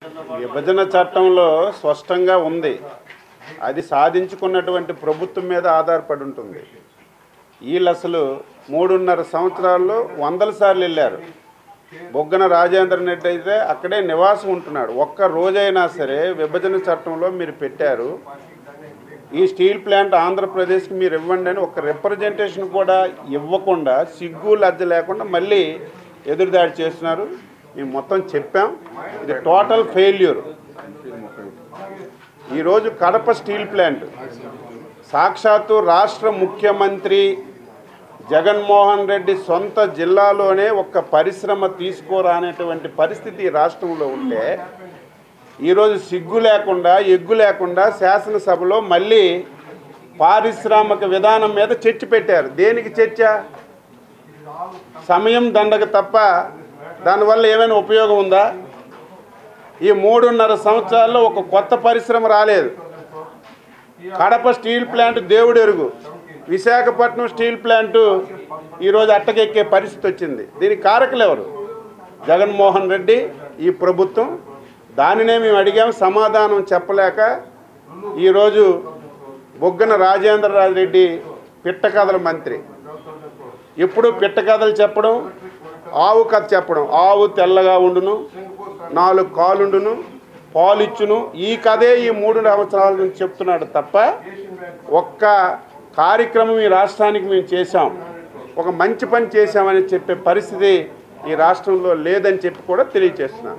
విభజన చట్టంలో స్పష్టంగా ఉంది అది సాధించుకున్నటువంటి ప్రభుత్వం మీద ఆధారపడి ఉంటుంది వీళ్ళు అసలు మూడున్నర సంవత్సరాల్లో వందల సార్లు వెళ్ళారు బొగ్గన రాజేంద్ర రెడ్డి అయితే అక్కడే నివాసం ఉంటున్నాడు ఒక్క రోజైనా సరే విభజన చట్టంలో మీరు పెట్టారు ఈ స్టీల్ ప్లాంట్ ఆంధ్రప్రదేశ్కి మీరు ఇవ్వండి అని ఒక రిప్రజెంటేషన్ కూడా ఇవ్వకుండా సిగ్గు లజ్జ లేకుండా మళ్ళీ ఎదురుదాడి చేస్తున్నారు మేము మొత్తం చెప్పాం ఇది టోటల్ ఫెయిల్యూర్ ఈరోజు కడప స్టీల్ ప్లాంట్ సాక్షాత్తు రాష్ట్ర ముఖ్యమంత్రి జగన్మోహన్ రెడ్డి సొంత జిల్లాలోనే ఒక్క పరిశ్రమ తీసుకోరానేటువంటి పరిస్థితి ఈ రాష్ట్రంలో ఉంటే ఈరోజు సిగ్గు లేకుండా ఎగ్గు లేకుండా శాసనసభలో మళ్ళీ పారిశ్రామిక విధానం మీద చర్చ పెట్టారు దేనికి చర్చ సమయం దండగ తప్ప దానివల్ల ఏమైనా ఉపయోగం ఉందా ఈ మూడున్నర సంవత్సరాల్లో ఒక కొత్త పరిశ్రమ రాలేదు కడప స్టీల్ ప్లాంట్ దేవుడు ఎరుగు విశాఖపట్నం స్టీల్ ప్లాంటు ఈరోజు అట్టకెక్కే పరిస్థితి వచ్చింది దీనికి కారకులు ఎవరు జగన్మోహన్ రెడ్డి ఈ ప్రభుత్వం దానినే మేము అడిగాం సమాధానం చెప్పలేక ఈరోజు బొగ్గన రాజేంద్రరాజు రెడ్డి పిట్టకథల మంత్రి ఎప్పుడు పిట్టకథలు చెప్పడం ఆవు కథ చెప్పడం ఆవు తెల్లగా ఉండును నాలుగు కాలుండును పాలిచ్చును ఈ కథే ఈ మూడు సంవత్సరాల నుంచి చెప్తున్నాడు తప్ప ఒక్క కార్యక్రమం ఈ రాష్ట్రానికి మేము చేశాం ఒక మంచి పని చేశామని చెప్పే పరిస్థితి ఈ రాష్ట్రంలో లేదని చెప్పి కూడా తెలియచేస్తున్నాను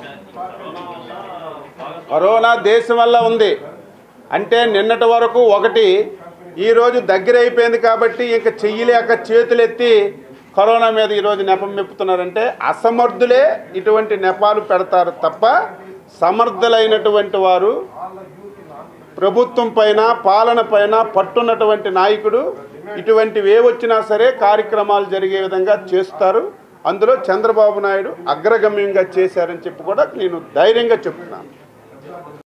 కరోనా దేశం వల్ల ఉంది అంటే నిన్నటి వరకు ఒకటి ఈరోజు దగ్గర అయిపోయింది కాబట్టి ఇంకా చెయ్యలేక చేతులెత్తి కరోనా మీద ఈరోజు నెపం మెప్పుతున్నారంటే అసమర్థులే ఇటువంటి నెపాలు పెడతారు తప్ప సమర్థులైనటువంటి వారు ప్రభుత్వం పైన పాలన పైన పట్టున్నటువంటి నాయకుడు ఇటువంటివి ఏ వచ్చినా సరే కార్యక్రమాలు జరిగే విధంగా చేస్తారు అందులో చంద్రబాబు నాయుడు అగ్రగమ్యంగా చేశారని చెప్పి కూడా నేను ధైర్యంగా చెప్తున్నాను